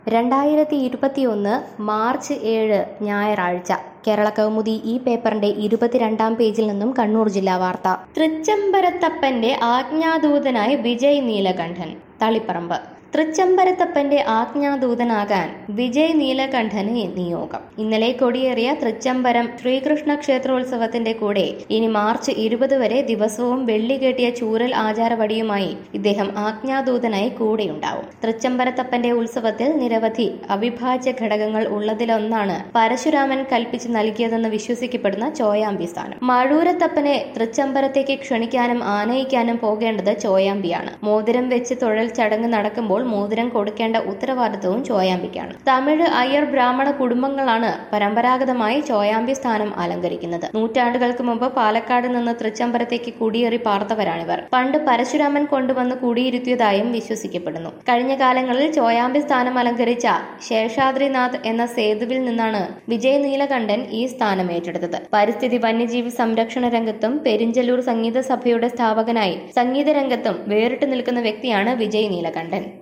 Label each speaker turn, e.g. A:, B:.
A: രണ്ടായിരത്തി ഇരുപത്തിയൊന്ന് മാർച്ച് ഏഴ് ഞായറാഴ്ച കേരള കൗമുദി ഈ പേപ്പറിന്റെ ഇരുപത്തിരണ്ടാം പേജിൽ നിന്നും കണ്ണൂർ ജില്ലാ വാർത്ത തൃച്ചംബരത്തപ്പന്റെ ആജ്ഞാദൂതനായി വിജയ് നീലകണ്ഠൻ തളിപ്പറമ്പ് തൃച്ചംബരത്തപ്പന്റെ ആജ്ഞാദൂതനാകാൻ വിജയ് നീലകണ്ഠന് നിയോഗം ഇന്നലെ കൊടിയേറിയ തൃച്ചംബരം ശ്രീകൃഷ്ണ ക്ഷേത്രോത്സവത്തിന്റെ കൂടെ ഇനി മാർച്ച് ഇരുപത് വരെ ദിവസവും വെള്ളി കെട്ടിയ ചൂരൽ ആചാരവടിയുമായി ഇദ്ദേഹം ആജ്ഞാദൂതനായി കൂടെയുണ്ടാവും തൃച്ചംബരത്തപ്പന്റെ ഉത്സവത്തിൽ നിരവധി അവിഭാജ്യ ഘടകങ്ങൾ ഉള്ളതിലൊന്നാണ് പരശുരാമൻ കൽപ്പിച്ച് നൽകിയതെന്ന് വിശ്വസിക്കപ്പെടുന്ന ചോയാമ്പി സ്ഥാനം മഴൂരത്തപ്പനെ തൃച്ചംബരത്തേക്ക് ക്ഷണിക്കാനും ആനയിക്കാനും പോകേണ്ടത് ചോയാമ്പിയാണ് മോതിരം വെച്ച് തൊഴൽ ചടങ്ങ് നടക്കുമ്പോൾ മോതിരം കൊടുക്കേണ്ട ഉത്തരവാദിത്വവും ചോയാമ്പിക്കാണ് തമിഴ് അയ്യർ ബ്രാഹ്മണ കുടുംബങ്ങളാണ് പരമ്പരാഗതമായി ചോയാമ്പി സ്ഥാനം അലങ്കരിക്കുന്നത് നൂറ്റാണ്ടുകൾക്ക് മുമ്പ് പാലക്കാട് നിന്ന് തൃച്ചംബരത്തേക്ക് കുടിയേറി പാർത്തവരാണിവർ പണ്ട് പരശുരാമൻ കൊണ്ടുവന്ന് കുടിയിരുത്തിയതായും വിശ്വസിക്കപ്പെടുന്നു കഴിഞ്ഞ കാലങ്ങളിൽ ചോയാമ്പി സ്ഥാനം അലങ്കരിച്ച ശേഷാദ്രിനാഥ് എന്ന സേതുവിൽ നിന്നാണ് വിജയ് നീലകണ്ഠൻ ഈ സ്ഥാനം ഏറ്റെടുത്തത് പരിസ്ഥിതി വന്യജീവി സംരക്ഷണ രംഗത്തും പെരിഞ്ചല്ലൂർ സംഗീത സഭയുടെ സ്ഥാപകനായി സംഗീത രംഗത്തും വേറിട്ട് നിൽക്കുന്ന വ്യക്തിയാണ് വിജയ് നീലകണ്ഠൻ